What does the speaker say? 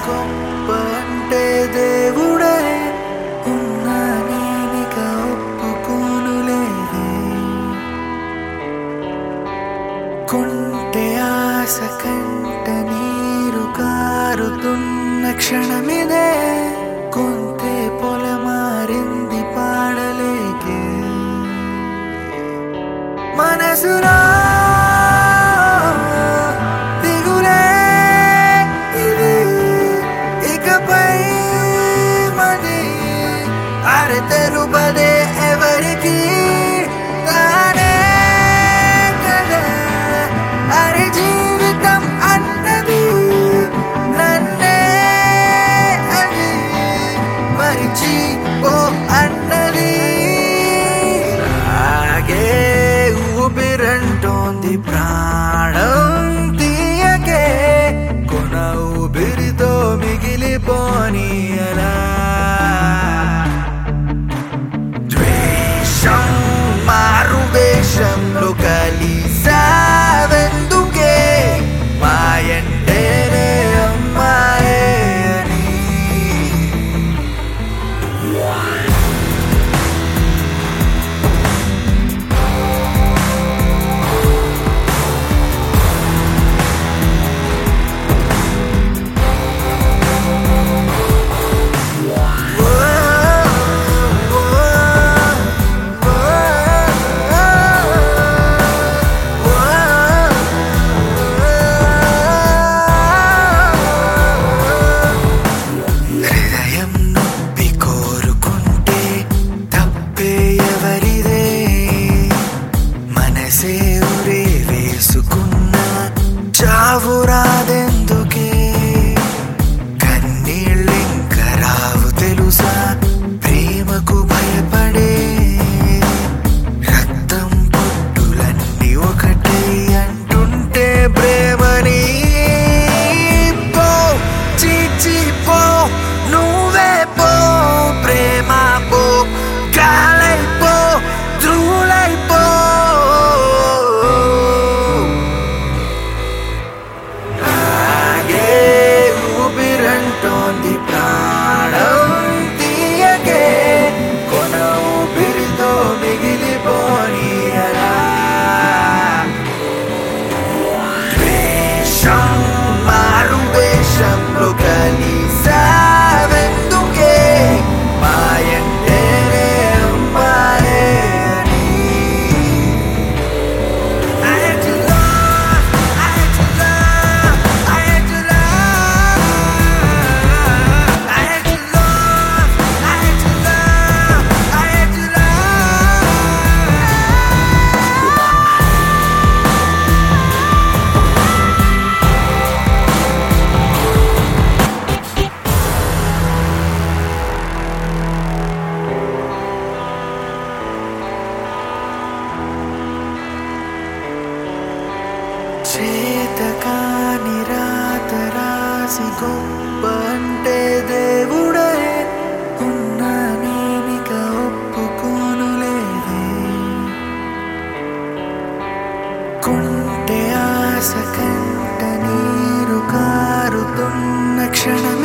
గొప్ప అంటే దేవుడే ఉన్నా నేనిక ఒప్పుకోనులేదే కొంటె ఆశ కంట నీరు కారుతున్న క్షణమిదే కొంతే పొలమారింది పాడలేకే మనసులో దిగులే ఇది ఇకపై మది అరె తెలుపదే ఎవరికి తానే కదా అరె జీవితం అన్నది నన్నే అది మరిచి ఓ అన్నది ఆగే ఊపిరంటోంది ప్రాణం తీయకే కొన ఊపిరితో మిగిలిపోని అలా ద్వేషం మారు వేషంలో కలిసావెందుకే మాయంటేనే అమ్మాయే అని హృదయం నొప్పి కోరుకుంటే తప్పే ఎవరిదే మనసే ఉరే వేసుకున్న చావు రాదెందుకే కన్నీళ్ళింక రావు తెలుసా ప్రేమకు భయపడే రక్తం పొట్టులన్నీ ఒకటే అంటుంటే ప్రేమని పో చీచి పో నువ్వే పో ప్రేమ పో కాలైపో ధ్రువులైపో ఆగే ఊపిరంటోంది ప్రాణం తీయకే కొన ఊపిరితో మిగిలిపోని అలా ద్వేషం మారు వేషంలో కలిసావెందుకే మాయంటేనే అమ్మాయే అని I had to love, I had to love, I had to love, I had to love, I had to love, I had to love. చేతకాని రాత రాసి గొప్ప అంటే దేవుడే ఉన్నా నేనిక ఒప్పుకోనులేదే కొంటె ఆశ కంట నీరు కారుతున్న క్షణమే